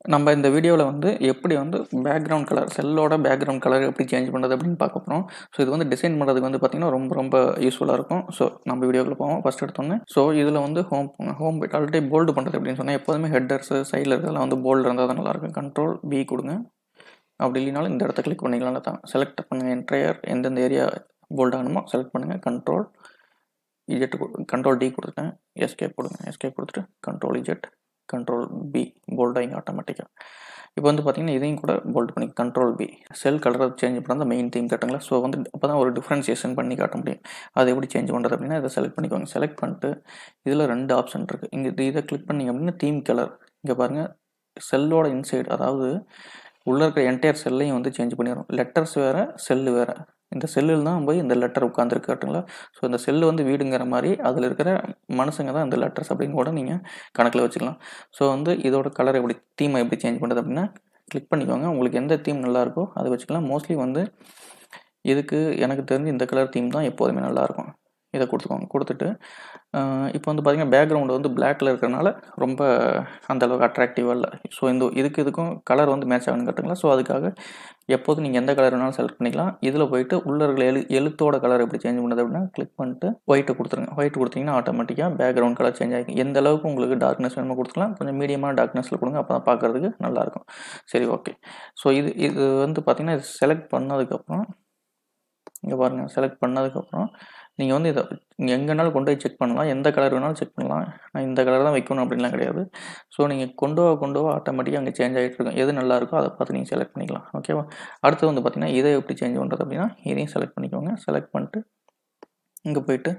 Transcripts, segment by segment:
நம்ம இந்த வீடியோவில் வந்து எப்படி வந்து பேக்ரவுண்ட் கலர் செல்லோட பேக்ரவுண்ட் கலர் எப்படி சேஞ்ச் பண்ணுறது அப்படின்னு பார்க்க போகிறோம் ஸோ இது வந்து டிசைன் பண்ணுறதுக்கு வந்து பார்த்திங்கன்னா ரொம்ப ரொம்ப யூஸ்ஃபுல்லாக இருக்கும் ஸோ நம்ம வீடியோக்குள்ள போவோம் ஃபஸ்ட் எடுத்தோன்னே ஸோ இதில் வந்து ஹோம் ஹோம் ஆல்ரெடி போல்டு பண்ணுறது அப்படின்னு சொன்னால் எப்போதுமே ஹெட்டர்ஸு சைடில் இருக்கிறதெல்லாம் வந்து போல்டு இருந்தால் தான் நல்லாயிருக்கும் கண்ட்ரோல் பி கொடுங்க அப்படி இல்லைனாலும் இந்த இடத்த கிளிக் பண்ணிக்கலாம் தான் செலக்ட் பண்ணுங்கள் என்ட்ரையர் எந்தெந்த ஏரியா போல்ட் ஆகணுமோ செலக்ட் பண்ணுங்கள் கண்ட்ரோல் இஜெட் கண்ட்ரோல் டி கொடுத்துட்டேன் எஸ்கேப் கொடுங்க எஸ்கேப் கொடுத்துட்டு கண்ட்ரோல் இஜெட் கண்ட்ரோல் பி போல்டாயிங் ஆட்டோமேட்டிக்காக இப்போ வந்து பார்த்தீங்கன்னா இதையும் கூட போல்ட் பண்ணி கண்ட்ரோல் பி செல் கலரை சேஞ்ச் பண்ண அந்த மெயின் தீம் காட்டுங்களா ஸோ வந்து அப்போ தான் ஒரு டிஃப்ரென்சியேஷன் பண்ணி காட்ட முடியும் அதை எப்படி சேஞ்ச் பண்ணுறது அப்படின்னா இதை செலக்ட் பண்ணிக்கோங்க செலக்ட் பண்ணிட்டு இதில் ரெண்டு ஆப்ஷன் இருக்குது இங்கே இதை கிளிக் பண்ணிங்க அப்படின்னா தீம் கலர் இங்கே பாருங்கள் செல்லோட இன்சைடு அதாவது உள்ளே இருக்கிற என்டையர் செல்லையும் வந்து சேஞ்ச் பண்ணிடும் லெட்டர்ஸ் வேறு செல்லு வேறு இந்த செல்லில் தான் போய் இந்த லெட்டர் உட்காந்துருக்கு காட்டுங்களா ஸோ இந்த செல்லு வந்து வீடுங்கிற மாதிரி அதில் இருக்கிற மனுஷங்க தான் இந்த லெட்டர்ஸ் அப்படின்னு கூட நீங்கள் கணக்கில் வச்சுக்கலாம் ஸோ வந்து இதோட கலர் எப்படி தீமை எப்படி சேஞ்ச் பண்ணுறது அப்படின்னா கிளிக் பண்ணிக்கோங்க உங்களுக்கு எந்த தீம் நல்லா இருக்கோ அதை வச்சுக்கலாம் மோஸ்ட்லி வந்து இதுக்கு எனக்கு தெரிஞ்சு இந்த கலர் தீம் தான் எப்போதுமே நல்லாயிருக்கும் இதை கொடுத்துக்கோங்க கொடுத்துட்டு இப்போ வந்து பார்த்திங்கன்னா பேக்ரவுண்டு வந்து பிளாக்ல இருக்கிறனால ரொம்ப அந்த அளவுக்கு அட்ராக்டிவாக இல்லை ஸோ இந்த இதுக்கு இதுக்கும் கலர் வந்து மேட்ச் ஆகணும்னு கட்டுங்களா ஸோ அதுக்காக எப்போதும் நீங்கள் எந்த கலர் வேணாலும் செலக்ட் பண்ணிக்கலாம் இதில் போயிட்டு உள்ள இருக்கிற எழு எழுத்தோட கலர் எப்படி சேஞ்ச் பண்ணுறது அப்படின்னா கிளிக் பண்ணிட்டு ஒயிட்டை கொடுத்துருங்க ஒயிட் கொடுத்தீங்கன்னா ஆட்டோமேட்டிக்காக பேக்ரவுண்ட் கலர் சேஞ்ச் ஆகிக்கும் எந்த அளவுக்கு உங்களுக்கு டார்க்னஸ் வேணுமோ கொடுத்துக்கலாம் கொஞ்சம் மீடியமான டார்க்னஸில் கொடுங்க அப்போ தான் பார்க்குறதுக்கு நல்லாயிருக்கும் சரி ஓகே ஸோ இது இது வந்து பார்த்திங்கன்னா இது செலக்ட் பண்ணதுக்கப்புறம் இங்கே பாருங்கள் செலக்ட் பண்ணதுக்கப்புறம் நீங்கள் வந்து இதை நீங்கள் எங்கேனாலும் கொண்டு போய் செக் பண்ணலாம் எந்த கலர் வேணாலும் செக் பண்ணலாம் நான் இந்த கலர் தான் வைக்கணும் அப்படின்லாம் கிடையாது ஸோ நீங்கள் கொண்டு போக கொண்டு போக ஆட்டோமேட்டிக்காக அங்கே சேஞ்ச் ஆகிட்டு இருக்கும் எது நல்லா இருக்கோ அதை பார்த்து நீங்கள் செலக்ட் பண்ணிக்கலாம் ஓகேவா அடுத்து வந்து பார்த்திங்கன்னா இதை எப்படி சேஞ்ச் பண்ணுறது அப்படின்னா இதையும் செலக்ட் பண்ணிக்கோங்க செலக்ட் பண்ணிட்டு இங்கே போயிட்டு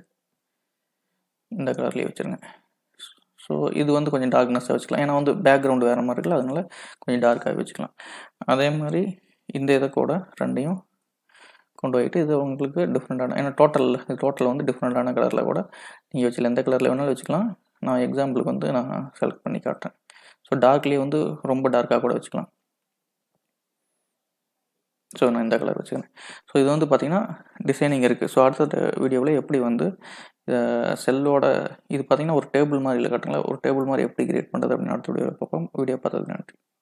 இந்த கலர்லேயே வச்சுருங்க ஸோ இது வந்து கொஞ்சம் டார்க்னஸாக வச்சுக்கலாம் ஏன்னா வந்து பேக்ரவுண்டு வேறு மாதிரி இருக்குல்ல அதனால் கொஞ்சம் டார்க்காக வச்சுக்கலாம் அதே மாதிரி இந்த இதை கூட ரெண்டையும் கொண்டு போயிட்டு இது உங்களுக்கு டிஃப்ரெண்ட்டான ஏன்னா டோட்டல் இது டோட்டல் வந்து டிஃப்ரெண்ட்டான கலரில் கூட நீங்கள் வச்சுக்கலாம் எந்த கலரில் வேணாலும் வச்சுக்கலாம் நான் எக்ஸாம்பிளுக்கு வந்து நான் செலக்ட் பண்ணி காட்டுறேன் ஸோ டார்க்லேயே வந்து ரொம்ப டார்க்காக கூட வச்சுக்கலாம் ஸோ நான் இந்த கலர் வச்சுக்கிறேன் ஸோ இது வந்து பார்த்திங்கன்னா டிசைனிங் இருக்குது ஸோ அடுத்த வீடியோவில் எப்படி வந்து செல்லோட இது பார்த்திங்கன்னா ஒரு டேபிள் மாதிரி இல்லை காட்டுங்களா ஒரு டேபிள் மாதிரி எப்படி கிரியேட் பண்ணுறது அப்படின்னு அடுத்த வீடியோவில் பார்ப்போம் வீடியோ பார்த்தது நன்றி